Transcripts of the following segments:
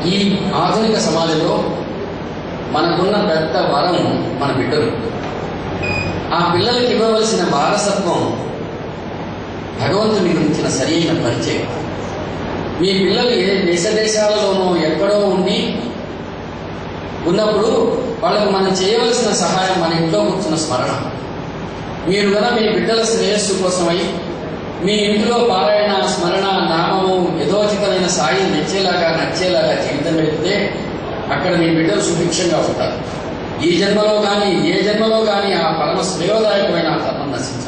ఈ ఆధునిక సమాజంలో మనకున్న పెద్ద వరం మన బిడ్డలు ఆ పిల్లలకి ఇవ్వవలసిన వారసత్వం భగవంతుని గురించిన సరియైన పరిచయం మీ పిల్లలు ఏ దేశ దేశాలలోనో ఎక్కడో ఉండి ఉన్నప్పుడు వాళ్ళకు మనం చేయవలసిన సహాయం మన ఇంట్లో కూర్చున్న స్మరణ మీరు గన మీ బిడ్డల శ్రేయస్సు కోసమై మీ ఇంటిలో పారాయణ స్మరణ నామము యథోచితమైన సాయి మెచ్చేలాగా నచ్చేలాగా జీవితం వెళితే అక్కడ మీ బిడ్డలు సుభిక్షంగా ఉంటారు ఈ జన్మలో కానీ ఏ జన్మలో కానీ ఆ పరమ శ్రేయోదాయకమైన ఆ ధర్మం నశించదు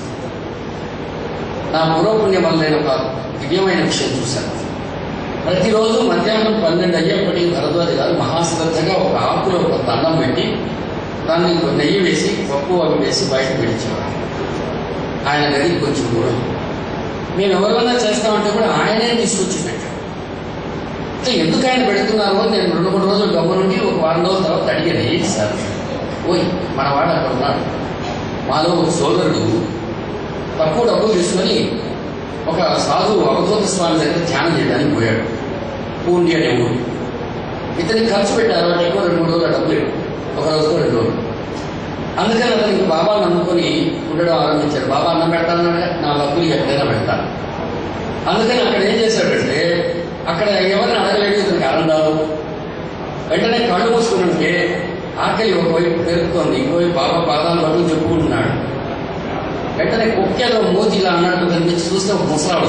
నా పూర్వపుణ్యం వల్ల నేను ఒక దివ్యమైన విషయం చూశాను ప్రతిరోజు మధ్యాహ్నం పన్నెండు అయ్యేప్పటికీ భరద్వాజ గారు మహాశ్రద్ధగా ఒక ఆకులో ఒక దండం పెట్టి దాన్ని నెయ్యి వేసి పప్పు అవి వేసి బయట పెడిచేవారు ఆయన గదికి కొంచెం దూరం మేము ఎవరివన్నా చేస్తామంటే కూడా ఆయనే తీసుకొచ్చి పెట్టాడు అంటే ఎందుకు ఆయన పెడుతున్నారు అని నేను రెండు మూడు రోజులు గమ్మ నుండి ఒక వారం రోజుల తర్వాత అడిగాను ఏంటి సార్ ఓయ్ మన వాడు అక్కడ ఉన్నాడు మాలో ఒక సోదరుడు తక్కువ డబ్బులు తీసుకొని ఒక సాధువు అవధూత స్వామి దగ్గర ధ్యానం చేయడానికి పోయాడు పూండి అనే ఊరు ఇతనికి ఖర్చు పెట్టారు అంటే ఎక్కువ రెండు మూడు రోజులు డబ్బులు లేవు. ఒక రోజుకో రెండు రోజులు అందుకని అతను ఇంక బాబా నమ్ముకొని ఉండడం ఆరంభించాడు బాబా అన్నం పెడతానన్నాడు నా డబ్బులు ఎక్కడైనా పెడతాను అందుకని అక్కడ ఏం చేశాడంటే అక్కడ ఎవరిని అడగలేదు ఇతనికి ఆనందాలు వెంటనే కళ్ళు మూసుకుని ఉంటే ఆకలి ఒకవైపు పెరుగుతోంది ఇంకోవైపు బాబా పాదాలు పట్టుకుని చెప్పుకుంటున్నాడు వెంటనే కుక్కేదో మూతి ఇలా అన్నట్టు కనిపించి చూస్తే ఒక ముసలాడు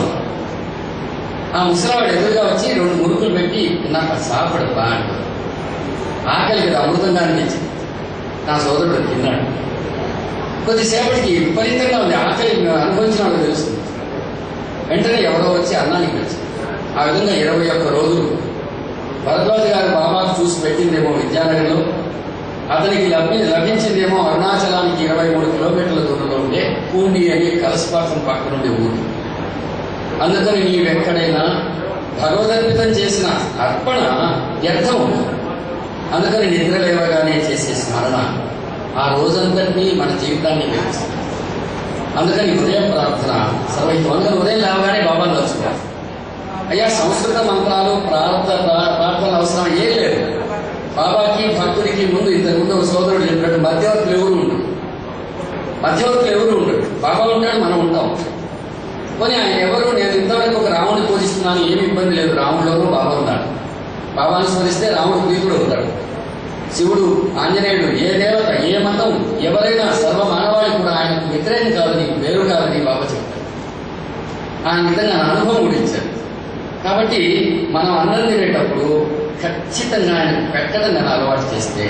ఆ ముసలావాడు ఎదురుగా వచ్చి రెండు మురుకులు పెట్టి నాకు సాపడు బా అంటాడు ఆకలి కదా అమృతంగా అనిపించింది నా సోదరుడు తిన్నాడు కొద్దిసేపటికి విపరీతంగా ఉంది ఆకలి అనుభవించిన వాళ్ళకి తెలుస్తుంది వెంటనే ఎవరో వచ్చి అన్నానికి వచ్చి ఆ విధంగా ఇరవై ఒక్క రోజులు భరద్వాజ్ గారు బాబాకు చూసి పెట్టిందేమో విద్యానగర్లో అతనికి లభి లభించిందేమో అరుణాచలానికి ఇరవై మూడు కిలోమీటర్ల దూరంలో ఉండే పూండి అని కలసపాతం పక్కన ఉండే ఊరు అందుకని నీవెక్కడైనా భగవదర్పితం చేసిన అర్పణ వ్యర్థం అందుకని నిద్ర లేవగానే చేసే స్మరణ ఆ రోజంతటినీ మన జీవితాన్ని వెలుస్తుంది అందుకని ఉదయం ప్రార్థన సర్వైతం అందరూ ఉదయం లేవగానే బాబా తలుచుకోవాలి అయ్యా సంస్కృత మంత్రాలు ప్రార్థ ప్రా- ప్రార్థన అవసరం ఏం లేదు బాబాకి భక్తుడికి ముందు ఇంతకు ముందు ఒక సోదరుడు చెప్పినట్టు మధ్యవర్తులు ఎవరు ఉండరు మధ్యవర్తులు ఎవరు ఉండరు బాబా ఉంటాడు మనం ఉంటాం పోనీ ఆయన ఎవరు నేను ఇంతవరకు ఒక రాముడిని పూజిస్తున్నాను ఏమి ఇబ్బంది లేదు రాముడిలోనూ బాబా ఉన్నాడు బాబాను స్మరిస్తే రాముడు ప్రీతుడు అవుతాడు శివుడు ఆంజనేయుడు ఏ దేవత ఏ మతం ఎవరైనా సర్వ మానవాళి కూడా ఆయనకు వ్యతిరేకం కాదని వేరు కాదని బాబా చెప్తాడు ఆయన విధంగా నా అనుభవం కూడా ఇచ్చారు కాబట్టి మనం అన్నం తినేటప్పుడు ఖచ్చితంగా ఆయన పెట్టడం నేను అలవాటు చేస్తే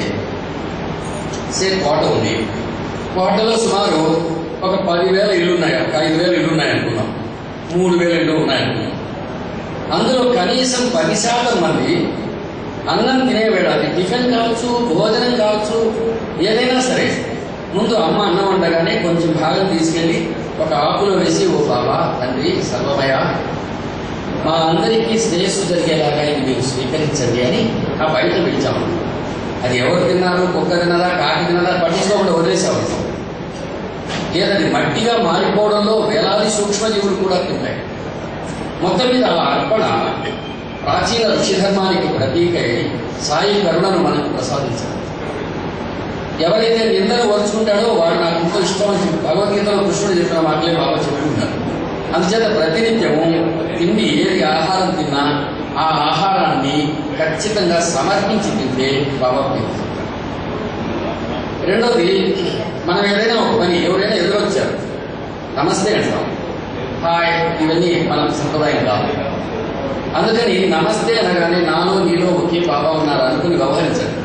సే కోట ఉంది కోటలో సుమారు ఒక పదివేల ఇల్లు ఉన్నాయి ఒక ఐదు వేల ఇల్లు ఉన్నాయి అనుకున్నాం మూడు వేల ఇల్లు ఉన్నాయి అనుకున్నాం అందులో కనీసం పది శాతం మంది అన్నం తినేవేళ అది టిఫిన్ కావచ్చు భోజనం కావచ్చు ఏదైనా సరే ముందు అమ్మ అన్నం వండగానే కొంచెం భాగం తీసుకెళ్ళి ఒక ఆకులో వేసి ఓ బాబా తండ్రి సర్వమయ మా అందరికీ శ్రేయస్సు జరిగేలాగా ఇది మీరు స్వీకరించండి అని ఆ బయట పిలిచాము అది ఎవరు తిన్నారు కుక్క తిన్నదా కాకి తిన్నదా పట్టించుకోకుండా వదిలేసేవాళ్ళం లేదని మట్టిగా మారిపోవడంలో వేలాది సూక్ష్మజీవులు కూడా తింటాయి మొత్తం మీద ఆ అర్పణ ప్రాచీన ఋషిధర్మానికి ప్రతీకై సాయి కరుణను మనకు ప్రసాదించారు ఎవరైతే నిందను ఓర్చుకుంటాడో వాడు నాకు ఎంతో ఇష్టం అని చెప్పి భగవద్గీతలో కృష్ణుడు చెప్పిన మాటలే బాబా చెప్పుకుంటారు అందుచేత ప్రతినిత్యము తిండి ఏది ఆహారం తిన్నా ఆ ఆహారాన్ని ఖచ్చితంగా సమర్పించి తింటే బాబా ప్రీతి రెండోది మనం ఏదైనా ఒక పని ఎవరైనా ఎదురొచ్చారు నమస్తే అంటాం హాయ్ ఇవన్నీ మన సంప్రదాయం కాదు అందుకని నమస్తే అనగానే నాలో నీలో ఒకే బాబా ఉన్నారు అనుకుని వ్యవహరించండి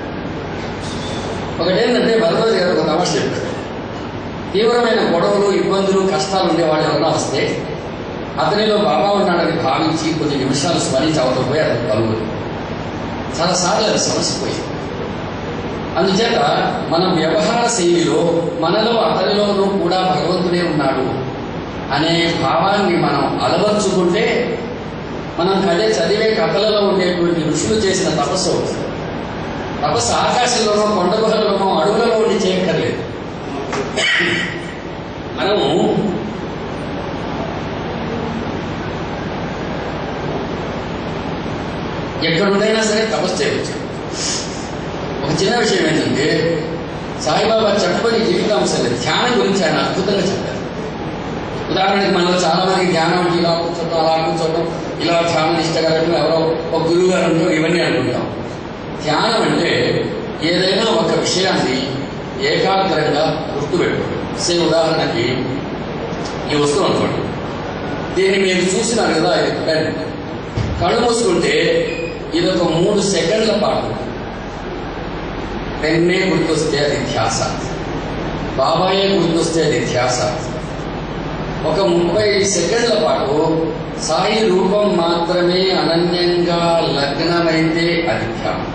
ఒకటేంటంటే భరద్వాజ్ గారు ఒక తమాష చెప్పాడు తీవ్రమైన గొడవలు ఇబ్బందులు కష్టాలు ఉండేవాళ్ళు ఎవరైనా వస్తే అతనిలో బాబా ఉన్నాడని భావించి కొద్ది నిమిషాలు స్మరించి అవతల పోయి అతను కలుగురు చాలాసార్లు అది సమస్య పోయింది అందుచేత మన వ్యవహార శైలిలో మనలో అతనిలోనూ కూడా భగవంతుడే ఉన్నాడు అనే భావాన్ని మనం అలవర్చుకుంటే మనం అదే చదివే కథలలో ఉండేటువంటి ఋషులు చేసిన తపస్సు అవుతుంది తపస్సు ఆకాశంలోనో కొండ గుహలలోనో అడుగులలో ఉండి చేయక్కర్లేదు మనము ఎక్కడుండైనా సరే తపస్సు చేయవచ్చు ఒక చిన్న విషయం ఏంటంటే సాయిబాబా చెప్పని జీవితాంశాలు ధ్యానం గురించి ఆయన అద్భుతంగా చెప్పారు ఉదాహరణకి మనలో చాలా మంది ధ్యానం అంటే ఇలా కూర్చోటం అలా కూర్చోటం ఇలా ధ్యానం ఇష్టగలటం ఎవరో ఒక గురువు గారు ఉంటాం ఇవన్నీ అనుకుంటాం ధ్యానం అంటే ఏదైనా ఒక విషయాన్ని ఏకాగ్రంగా గుర్తుపెట్టుకోవడం సే ఉదాహరణకి ఈ వస్తువు అనుకోండి దీన్ని మీరు చూసినారు కదా ఇది పెన్ కళ్ళు మూసుకుంటే ఇది ఒక మూడు సెకండ్ల పాటు పెన్నే గుర్తొస్తే అది ధ్యాస బాబాయే గుర్తొస్తే అది ధ్యాస ఒక ముప్పై సెకండ్ల పాటు సాయి రూపం మాత్రమే అనన్యంగా లగ్నమైతే అది ధ్యానం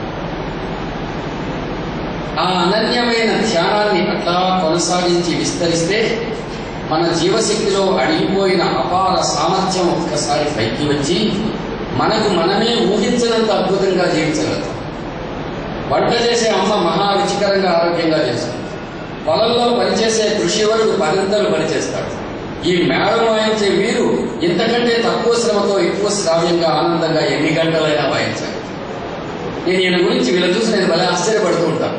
ఆ అనన్యమైన ధ్యానాన్ని అట్లా కొనసాగించి విస్తరిస్తే మన జీవశక్తిలో అడిగిపోయిన అపార సామర్థ్యం ఒక్కసారి పైకి వచ్చి మనకు మనమే ఊహించినంత అద్భుతంగా జీవించగలుగుతాం వంట చేసే అమ్మ మహా రుచికరంగా ఆరోగ్యంగా చేస్తుంది పొలంలో పనిచేసే కృషి వరకు పనింతలు పనిచేస్తాడు ఈ మేడం వాయించే వీరు ఇంతకంటే తక్కువ శ్రమతో ఎక్కువ శ్రావ్యంగా ఆనందంగా ఎన్ని గంటలైనా వాయించాలి నేను ఈయన గురించి వీళ్ళ చూసి నేను భలే ఆశ్చర్యపడుతూ ఉంటాను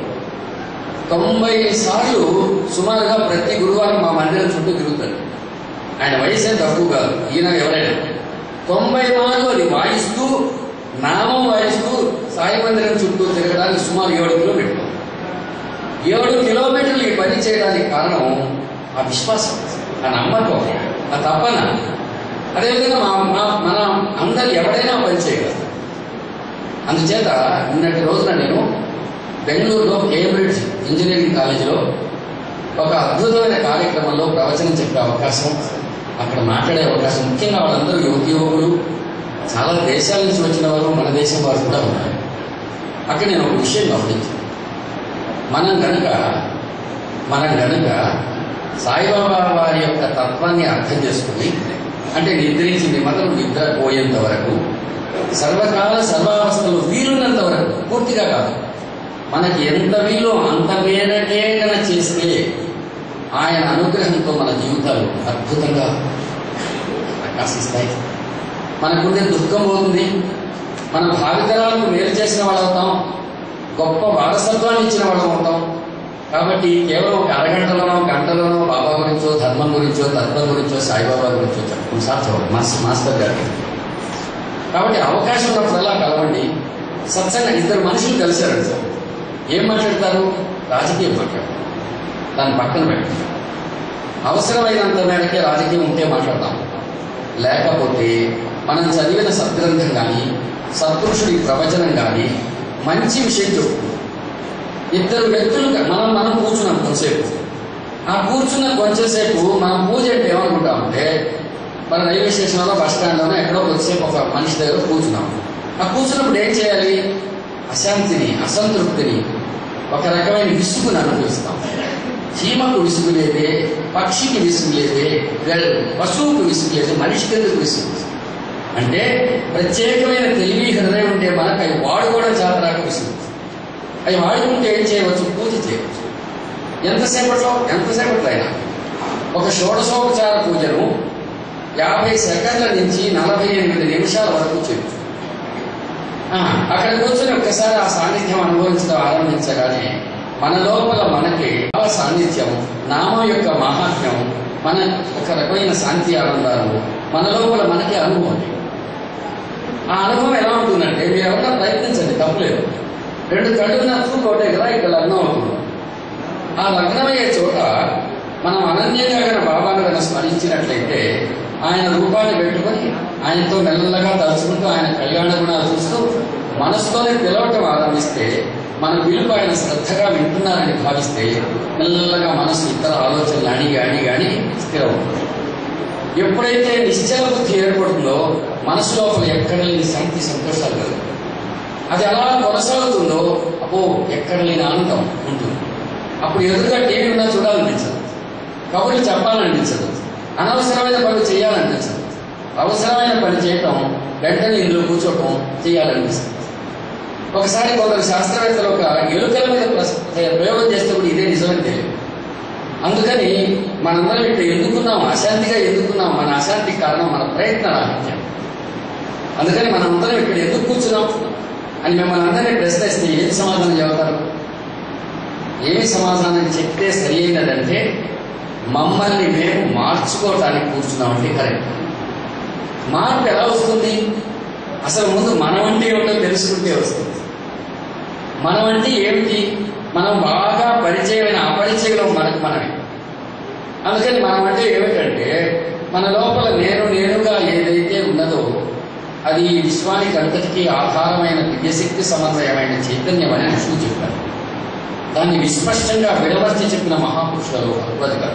తొంభై సార్లు సుమారుగా ప్రతి గురువారం మా మందిరం చుట్టూ తిరుగుతాడు ఆయన వయసు ఏం తక్కువ కాదు ఈయన ఎవరైనా తొంభై మార్లు అది వాయిస్తూ నామం వాయిస్తూ సాయి మందిరం చుట్టూ తిరగడానికి సుమారు ఏడు కిలోమీటర్లు ఏడు కిలోమీటర్లు ఈ పని చేయడానికి కారణం ఆ విశ్వాసం ఆ నమ్మకం ఆ తపన అదేవిధంగా మా మా మన అందరు ఎవరైనా పని చేయగలరు అందుచేత నిన్నటి రోజున నేను బెంగళూరులో కేంబ్రిడ్జ్ ఇంజనీరింగ్ కాలేజీలో ఒక అద్భుతమైన కార్యక్రమంలో ప్రవచనం చెప్పే అవకాశం అక్కడ మాట్లాడే అవకాశం ముఖ్యంగా వాళ్ళందరూ యువతి యువకులు చాలా దేశాల నుంచి వచ్చిన వారు మన దేశం వారు కూడా ఉన్నారు అక్కడ నేను ఒక విషయం గమనించాను మనం గనుక మనం గనుక సాయిబాబా వారి యొక్క తత్వాన్ని అర్థం చేసుకుని అంటే నిద్రించి నిమదలు నిద్ర పోయేంత వరకు సర్వకాల సర్వావస్థలు వీలున్నంత వరకు పూర్తిగా కాదు మనకి ఎంత వీలో అంత మేరకే గన చేస్తే ఆయన అనుగ్రహంతో మన జీవితాలు అద్భుతంగా ప్రకాశిస్తాయి మనకుండే దుఃఖం పోతుంది మన భావితరాలకు మేలు చేసిన వాళ్ళు అవుతాం గొప్ప వారసత్వాన్ని ఇచ్చిన వాళ్ళం అవుతాం కాబట్టి కేవలం ఒక అరగంటలోనో గంటలోనో బాబా గురించో ధర్మం గురించో తత్వం గురించో సాయిబాబా గురించో చెప్పడం సాధ్యం మాస్టర్ మాస్టర్ గారికి కాబట్టి అవకాశం ఉన్నప్పుడల్లా కలవండి సత్సంగా ఇద్దరు మనుషులు కలిశారండి సార్ ఏం మాట్లాడతారు రాజకీయం మాట్లాడతారు దాన్ని పక్కన పెట్టండి అవసరమైనంత మేరకే రాజకీయం ఉంటే మాట్లాడతాం లేకపోతే మనం చదివిన సద్గ్రంథం కానీ సత్పురుషుడి ప్రవచనం కానీ మంచి విషయం చెప్తుంది ఇద్దరు వ్యక్తులు మనం మనం కూర్చున్నాం కొంతసేపు ఆ కూర్చున్న కొంచెంసేపు మనం పూజ అంటే ఏమనుకుంటామంటే మన రైల్వే స్టేషన్లో బస్ స్టాండ్లోనో ఎక్కడో కొద్దిసేపు ఒక మనిషి దగ్గర కూర్చున్నాం ఆ కూర్చున్నప్పుడు ఏం చేయాలి అశాంతిని అసంతృప్తిని ఒక రకమైన విసుగుని అనుభవిస్తాం చీమకు విసుగు లేదే పక్షికి విసుగు లేదే గ- పశువుకు విసుగు లేదు మనిషికి ఎందుకు విసుగు అంటే ప్రత్యేకమైన తెలివి హృదయం ఉంటే మనకు అవి వాడుకోవడం చేతరాక విసుగు అవి వాడుకుంటే ఏం చేయవచ్చు పూజ చేయవచ్చు ఎంతసేపట్లో ఎంతసేపట్లో అయినా ఒక షోడశోపచార పూజను యాభై సెకండ్ల నుంచి నలభై ఎనిమిది నిమిషాల వరకు చేయొచ్చు ఆ, అక్కడ కూర్చొని ఒక్కసారి ఆ సాన్నిధ్యం అనుభవించడం ఆరంభించగానే మన లోపల మనకి ఆ సాన్నిధ్యం నామం యొక్క మహాత్మ్యం మన ఒక రకమైన శాంతి ఆనందాలు మన లోపల మనకి అనుభవం ఆ అనుభవం ఎలా ఉంటుందంటే మీరు ఎవరైనా ప్రయత్నించండి తప్పులేదు రెండు కళ్ళు నచ్చుకు ఒకటే కదా ఇక్కడ లగ్నం అవుతుంది ఆ లగ్నమయ్యే చోట మనం అనన్యంగా గన బాబాను కనుక స్మరించినట్లయితే ఆయన రూపాన్ని పెట్టుకొని ఆయనతో మెల్లగా తలుచుకుంటూ ఆయన కళ్యాణ గుణాలు చూస్తూ మనసుతోనే పిలవటం ఆరంభిస్తే మన పిలుపు ఆయన శ్రద్ధగా వింటున్నారని భావిస్తే మెల్లగా మనసు ఇతర ఆలోచనలు అణిగి అణిగి అని స్థిరమవుతుంది ఎప్పుడైతే నిశ్చల బుద్ధి ఏర్పడుతుందో మనసు లోపల ఎక్కడ లేని శాంతి సంతోషాలు కలుగుతాయి అది అలా కొనసాగుతుందో అబ్బో ఎక్కడ లేని ఆనందం ఉంటుంది అప్పుడు ఎదురుగా టీవీ ఉన్నా చూడాలనిపించదు కబుర్లు చెప్పాలనిపించదు అనవసరమైన పనులు చేయాలనిపించదు అవసరమైన పని చేయటం వెంటనే ఇందులో కూర్చోవటం చేయాలనిపిస్తుంది ఒకసారి కొందరు శాస్త్రవేత్తలు ఒక ఎలుకల మీద ప్రస్- ప్రయోగం చేస్తే కూడా ఇదే నిజమని తెలియదు అందుకని మనందరం ఇక్కడ ఎందుకున్నాం అశాంతిగా ఎందుకున్నాం మన అశాంతికి కారణం మన ప్రయత్న రాహిత్యం అందుకని మనం అందరం ఇక్కడ ఎందుకు కూర్చున్నాం అని మిమ్మల్ని అందరినీ ప్రశ్నిస్తే ఏం సమాధానం చెబుతారు ఏమి సమాధానం చెప్తే సరి అయినదంటే మమ్మల్ని మేము మార్చుకోవటానికి కూర్చున్నామంటే కరెక్ట్ మార్పు ఎలా వస్తుంది అసలు ముందు మనం అంటే ఏమిటో తెలుసుకుంటే వస్తుంది మనం అంటే ఏమిటి మనం బాగా పరిచయమైన అపరిచయం మనకు మనమే అందుకని మనం అంటే ఏమిటంటే మన లోపల నేను నేనుగా ఏదైతే ఉన్నదో అది ఈ విశ్వానికి అంతటికీ ఆధారమైన దివ్యశక్తి సమన్వయమైన చైతన్యం అని విష్ణు చెప్పారు దాన్ని విస్పష్టంగా విడమర్చి చెప్పిన మహాపురుషులలో భగవద్ గారు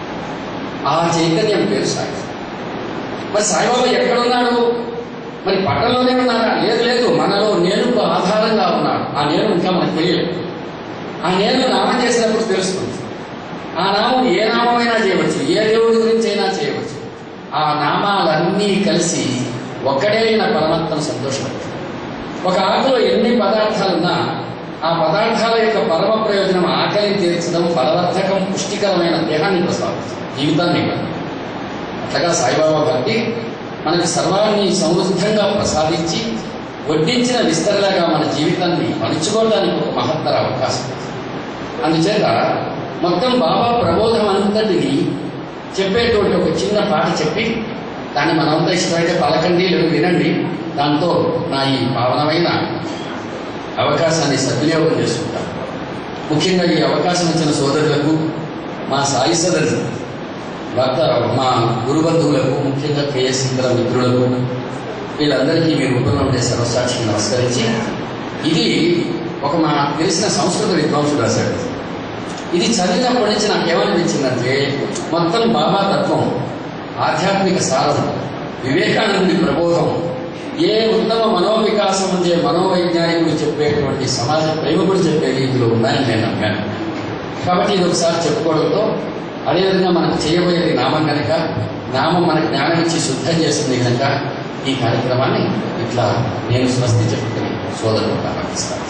ఆ చైతన్యం పేరు సాయి మరి సాయిబాబా ఎక్కడున్నాడు మరి పట్టణంలోనే ఉన్నారా లేదు లేదు మనలో నేనుకు ఆధారంగా ఉన్నాడు ఆ నేను ఇంకా మనకు తెలియదు ఆ నేను నామం చేసినప్పుడు తెలుస్తుంది ఆ నామం ఏ నామమైనా చేయవచ్చు ఏ దేవుడి గురించి అయినా చేయవచ్చు ఆ నామాలన్నీ కలిసి ఒక్కడే అయిన పరమాత్మను సంతోషపడుతుంది ఒక ఆకులో ఎన్ని పదార్థాలున్నా ఆ పదార్థాల యొక్క పరమ ప్రయోజనం ఆకలిని తీర్చడం బలవర్ధకం పుష్టికరమైన దేహాన్ని ప్రసాదిస్తుంది జీవితాన్ని ఇవ్వదు అట్లాగా సాయిబాబా భక్తి మనకి సర్వాన్ని సమృద్ధంగా ప్రసాదించి వడ్డించిన విస్తరలాగా మన జీవితాన్ని మలుచుకోవడానికి ఒక మహత్తర అవకాశం అందుచేత మొత్తం బాబా ప్రబోధం అంతటిని చెప్పేటువంటి ఒక చిన్న పాట చెప్పి దాన్ని మనంతా ఇష్టమైతే పలకండి లేదు వినండి దాంతో నా ఈ పావనమైన అవకాశాన్ని సద్వినియోగం చేసుకుంటాను ముఖ్యంగా ఈ అవకాశం ఇచ్చిన సోదరులకు మా సాయి సదరు భక్త మా గురుబంధువులకు ముఖ్యంగా కేఎస్ ఇతర మిత్రులకు వీళ్ళందరికీ మీ రూపంలో ఉండే సర్వసాక్షిని నమస్కరించి ఇది ఒక మా తెలిసిన సంస్కృత విద్వాంసుడు రాశాడు ఇది చదివినప్పటి నుంచి నాకు ఏమనిపించిందంటే మొత్తం బాబా తత్వం ఆధ్యాత్మిక సారం వివేకానందుడి ప్రబోధం ఏ ఉత్తమ మనోవికాసం ఉండే మనోవైజ్ఞానికుడు చెప్పేటువంటి సమాజ ప్రేమికుడు చెప్పే రీతిలో ఉందని నేను నమ్మాను కాబట్టి ఇది ఒకసారి చెప్పుకోవడంతో అదేవిధంగా మనకు చేయబోయేది నామం కనుక నామం మన జ్ఞానం ఇచ్చి శుద్ధం చేస్తుంది కనుక ఈ కార్యక్రమాన్ని ఇట్లా నేను స్వస్తి చెప్పుకుని సోదరులు ప్రారంభిస్తాను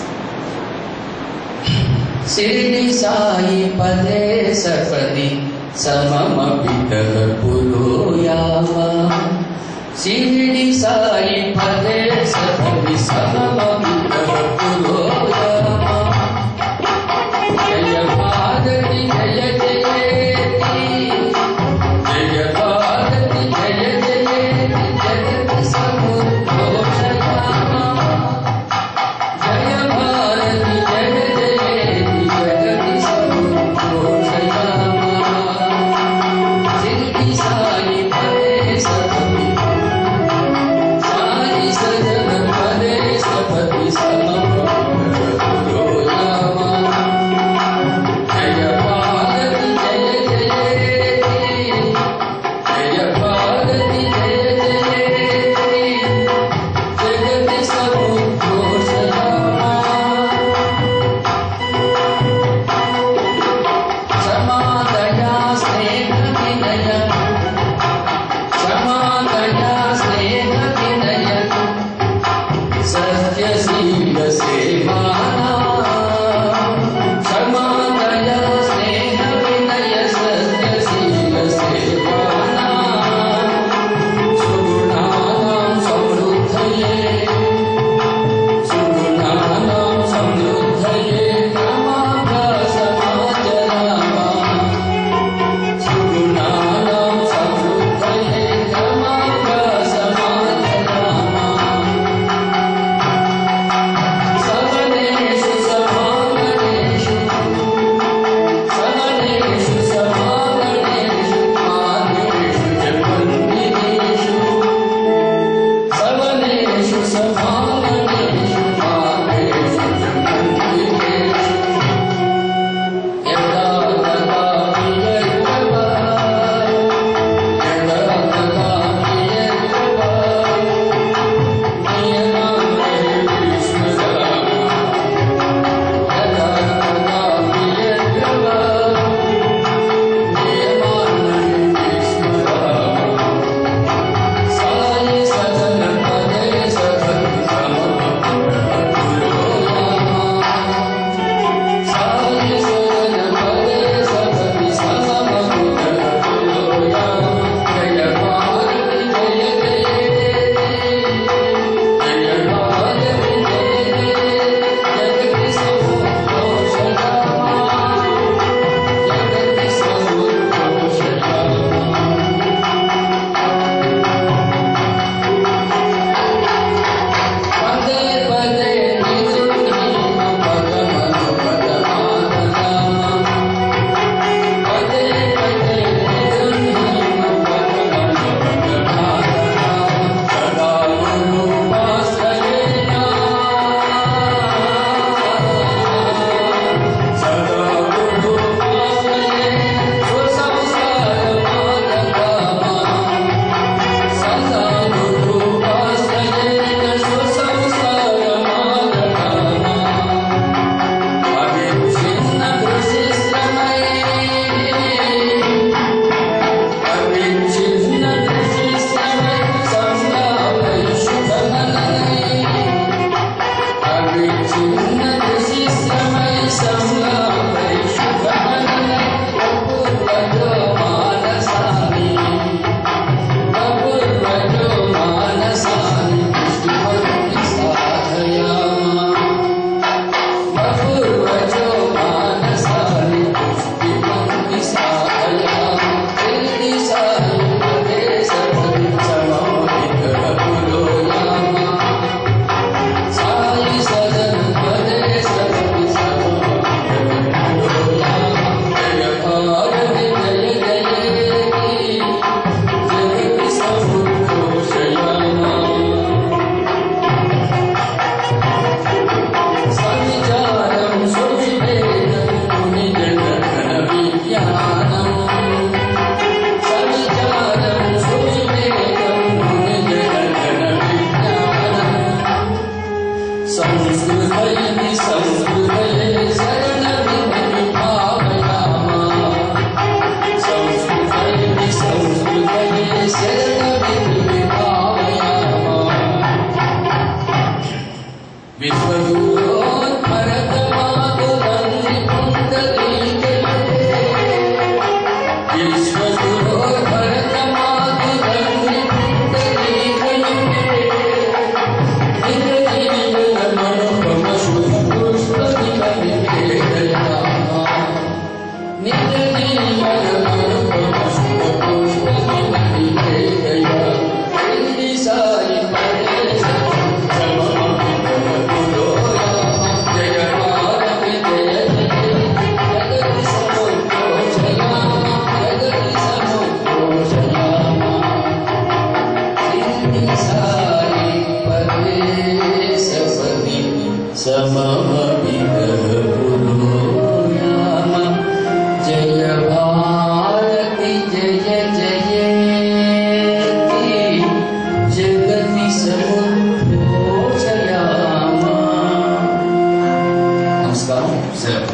సిరిడి సాయి పదే సపది సమమ పితల పులోయామా సిరిడి సాయి పదే సపది సమమ పితల పులోయామా జయ భారతి జయ జయేతి జయ భారతి జయ జయేతి జగత్ సముద్రోషయామా జయ భారతి జయ జయేతి జగతి సముద్రోషయామా సిద్ధి సాయి పదే సతమి సాయి సద స్థుతిలో భరతమాతు తండ్రి జయ భారతి జయ జయేతి జగతి సముద్రోచయామ నమస్కారం సెలవు